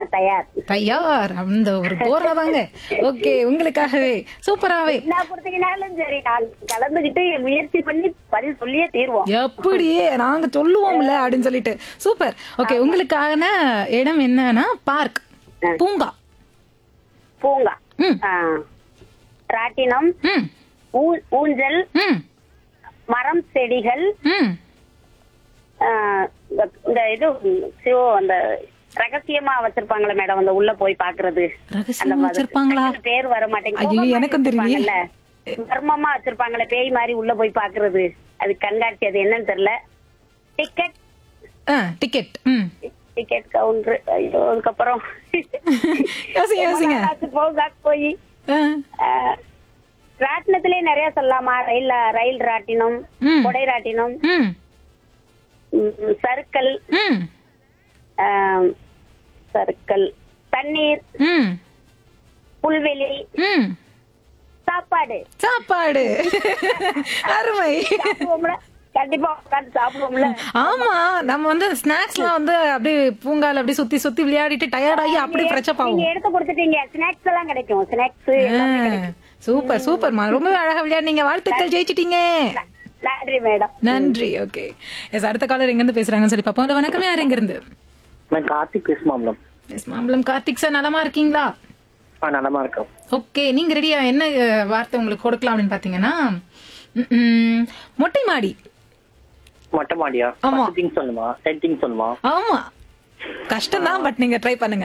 தயார் தயார் அந்த ஒரு போர்ல தாங்க ஓகே உங்களுக்காகவே சூப்பராவே என்ன கொடுத்தீங்கனாலும் சரி நான் கலந்துகிட்டு முயற்சி பண்ணி பதில் சொல்லியே தீர்வோம் எப்படியே நாங்க சொல்லுவோம்ல அப்படின்னு சொல்லிட்டு சூப்பர் ஓகே உங்களுக்கான இடம் என்னன்னா பார்க் பூங்கா பூங்கா ம். ஆ. ராட்டினம் ம் ஊ- ஊஞ்சல் ம் மரம் செடிகள் ம் ஆ, இந்த- இந்த இது சிவோ அந்த ரகசியமா வச்சிருப்பாங்களே மேடம் அந்த உள்ள போய் பாக்குறது ரகசியமா வச்சிருப்பாங்களா டக்குனு பேர் வர மாட்டேங்குது ஐயோ, கோபமா எனக்கும் தெரியலையே. வச்சிருப்பாங்கல்ல. மர்மமா வச்சிருப்பாங்களே பேய் மாதிரி உள்ள போய் பாக்குறது அது கண்காட்சி அது என்னன்னு தெரியல டிக்கெட் ஆ டிக்கெட் ம் டிக்கெட் கவுண்டர் ஐயோ அதுக்கப்புறம் யோசிங்க யோசிங்க போக போய் ஆ, ராட்டினத்திலே நிறைய சொல்லலாமா ரயில் ரயில் ராட்டினம் ம். கொடை ராட்டினம் ம் ம், சறுக்கல் ம் ஆம், சறுக்கல் தண்ணீர் ம் புல்வெளி ம் சாப்பாடு சாப்பாடு அருமை சாப்பிடுவோம்ல கண்டிப்பா உட்காந்து சாப்பிடுவோம்ல ஆமா நம்ம வந்து ஸ்நாக்ஸ்லாம் வந்து அப்படியே பூங்கால அப்படியே சுத்தி சுத்தி விளையாடிட்டு டயர்ட் ஆகி அப்படியே பிரச்சனை நீங்க ஆகும் எடுத்து கொடுத்துட்டீங்க ஸ்நாக்ஸ் எல்லாம் கிடைக்கும் ஸ்நாக்ஸ் சூப்பர் சூப்பர்மா ரொம்பவே அழகா விளையாடுனீங்க வாழ்த்துக்கள் ஜெயிச்சிட்டீங்க நன்றி மேடம் நன்றி ஓகே எஸ் அடுத்த காலர் எங்க இருந்து பேசுறாங்கன்னு சொல்லி பாப்போம் ஹலோ, வணக்கம் யார் எங்க இருந்து நான் கார்த்திக் பேசுமாம்லம் எஸ் மாம்பலம் கார்த்திக் சார் நலமா இருக்கீங்களா ஆ நலமா இருக்கோம் ஓகே நீங்க ரெடியா என்ன அஹ், வார்த்தை உங்களுக்கு கொடுக்கலாம் அப்படின்னு பாத்தீங்கன்னா ம், ம், மொட்டை மாடி மொட்டை மாடியா ஆமா. திங் சொல்லுமா டென் திங் சொல்லுமா ஆமா கஷ்டம் தான் பட் நீங்க ட்ரை பண்ணுங்க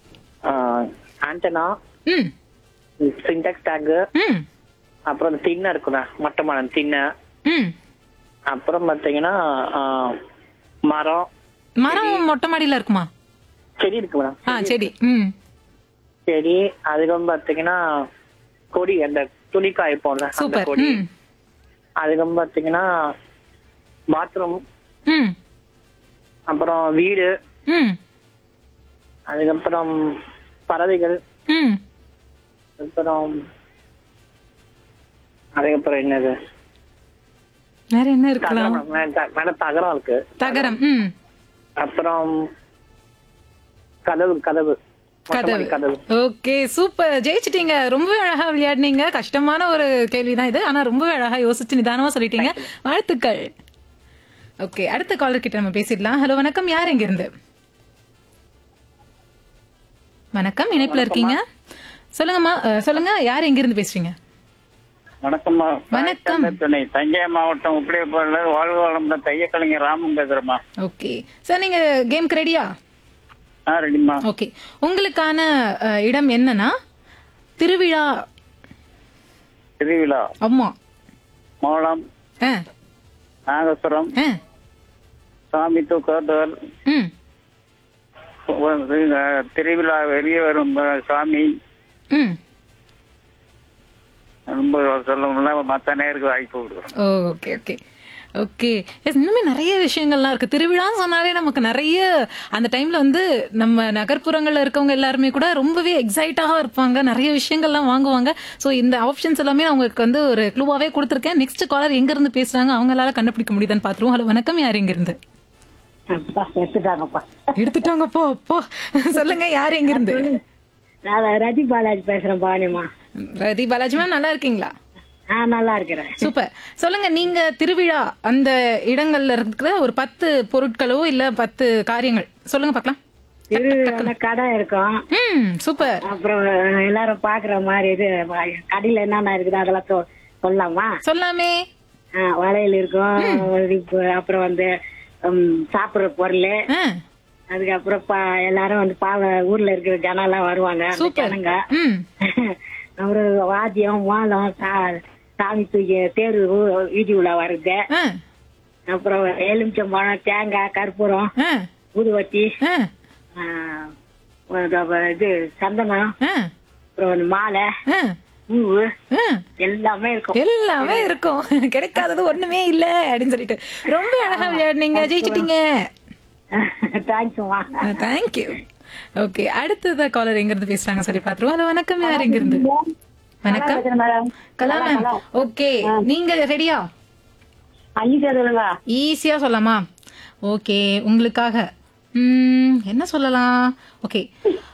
ஆண்டனா ம் சின்டாக்ஸ் டேக் ம் அப்புறம் அந்த திண்ணை இருக்குண்ணா மொட்டை மரம் திண்ணை ம் அப்புறம் பாத்தீங்கன்னா ஆ, மரம் மரம் மொட்டை மாடியில இருக்குமா செடி இருக்கு மேடம் ஆ செடி ம் செடி அதுக்கப்புறம் பாத்தீங்கன்னா கொடி அந்த துணி காய்ப்போம்ல அந்த சூப்பர் கொடி ம் அதுக்கப்புறம் பாத்தீங்கன்னா பாத்ரூம் ம் அப்புறம் வீடு ம் அதுக்கப்புறம் பறவைகள் ம் அப்புறம் அதுக்கப்புறம் என்னது வேற என்ன இருக்கலாம் தகரம் மேடம், மேடம் தகரம் இருக்கு தகரம் ம் அப்புறம் கதவு கதவு மொட்டை கதவு மாடி கதவு ஓகே சூப்பர் ஜெயிச்சிட்டீங்க ரொம்பவே அழகா விளையாடுனீங்க கஷ்டமான ஒரு கேள்விதான் இது ஆனா ரொம்பவே அழகா யோசிச்சு நிதானமா சொல்லிட்டீங்க வாழ்த்துக்கள் ஓகே அடுத்த காலர் கிட்ட நம்ம பேசிடலாம் ஹலோ வணக்கம் யார் எங்க இருந்து வணக்கம் இணைப்புல இருக்கீங்க சொல்லுங்கம்மா அஹ், சொல்லுங்க யார் எங்க இருந்து பேசுறீங்க வணக்கம்மா வணக்கம். துணை தஞ்சை மாவட்டம் உப்படியப்பூர்ல வாழ்வு வளமுடன் தைய கலைஞர் ராமன் பேசுறேம்மா ஓகே சார் நீங்க கேம்க்கு ரெடியா ஆ ரெடிம்மா ஓகே உங்களுக்கான அஹ், இடம் என்னன்னா திருவிழா திருவிழா ஆமா மோளம் ஆ நாகசுரம் ஆ சாமி தூக்கத்தவர் ம் திருவிழா வெளியே வரும் அஹ், சாமி ம் ரொம்ப சொல்லணும்னா மற்ற நேருக்கு வாய்ப்பு கொடுக்குறோம் ஓ ஓகே ஓகே ஓகே எஸ் இன்னுமே நிறைய விஷயங்கள்லாம் இருக்கு திருவிழான்னு சொன்னாலே நமக்கு நிறைய அந்த டைம்ல வந்து நம்ம நகர்ப்புறங்கள்ல இருக்கவங்க எல்லாருமே கூட ரொம்பவே எக்ஸைட்டாக இருப்பாங்க நிறைய விஷயங்கள்லாம் வாங்குவாங்க ஸோ இந்த ஆப்ஷன்ஸ் எல்லாமே நான் உங்களுக்கு வந்து ஒரு க்ளூவாவே கொடுத்துருக்கேன் நெக்ஸ்ட் காலர் எங்க இருந்து பேசுறாங்க அவங்களால கண்டுபிடிக்க முடியுதான்னு பாத்துருவோம் ஹலோ வணக்கம் யார் எங்க இருந்து எடுத்துட்டாங்கப்பா எடுத்துட்டாங்கப்போ அப்போ சொல்லுங்க யார் எங்க இருந்து நான் ரதி பாலாஜி பேசுறேன் பாணிமா ரதி பாலாஜி மேம் நல்லா இருக்கீங்களா ஆ நல்லா இருக்கிறேன் சூப்பர் சொல்லுங்க நீங்க திருவிழா அந்த இடங்கள்ல இருக்கிற ஒரு பத்து பொருட்களோ இல்ல பத்து காரியங்கள் சொல்லுங்க பார்க்கலாம் திரு கடை இருக்கும் ம் சூப்பர் அப்புறம் எல்லாரும் பாக்குற மாதிரி இது கடையில என்னென்ன இருக்குது அதெல்லாம் சொ- சொல்லலாமா சொல்லாமே ஆ, வளையல் இருக்கும் இப்போ அப்புறம் வந்து ம், சாப்பிடுற பொருள் ஆ, அதுக்கப்புறம் பா- எல்லாரும் வந்து பாவ ஊர்ல இருக்கிற ஜனம் எல்லாம் வருவாங்க அந்த சூப்பர் ஜனங்க ம் அப்புறம் வாத்தியம் மாலம் சா- சாமி தூக்கி தேர் ஊ- வீதி உலா வருது ஆ, அப்புறம் எலுமிச்சம்பழம் தேங்காய் கற்பூரம் ஆ, ஊதுவத்தி ஆ, ஆ, அப்புறம் இது சந்தனம் ஆ, அப்புறம் வந்து மாலை ஆ, பூவு ஆ. எல்லாமே இருக்கும் எல்லாமே இருக்கும் கிடைக்காதது ஒண்ணுமே இல்ல அப்படின்னு சொல்லிட்டு ரொம்ப அழகா விளையாடுனீங்க ஜெயிச்சிட்டீங்க தேங்க்ஸ்மா தேங்க்யூ ஓகே அடுத்தத காலர் எங்க இருந்து பேசுறாங்க சரி பாத்துருவோம் ஹலோ வணக்கம் யார் எங்க இருந்து வணக்கம் மேடம் கலா மேம் ஓகே நீங்க ரெடியா அஞ்சு சொல்லுங்க ஈஸியா சொல்லலாமா ஓகே உங்களுக்காக ம், என்ன சொல்லலாம் ஓகே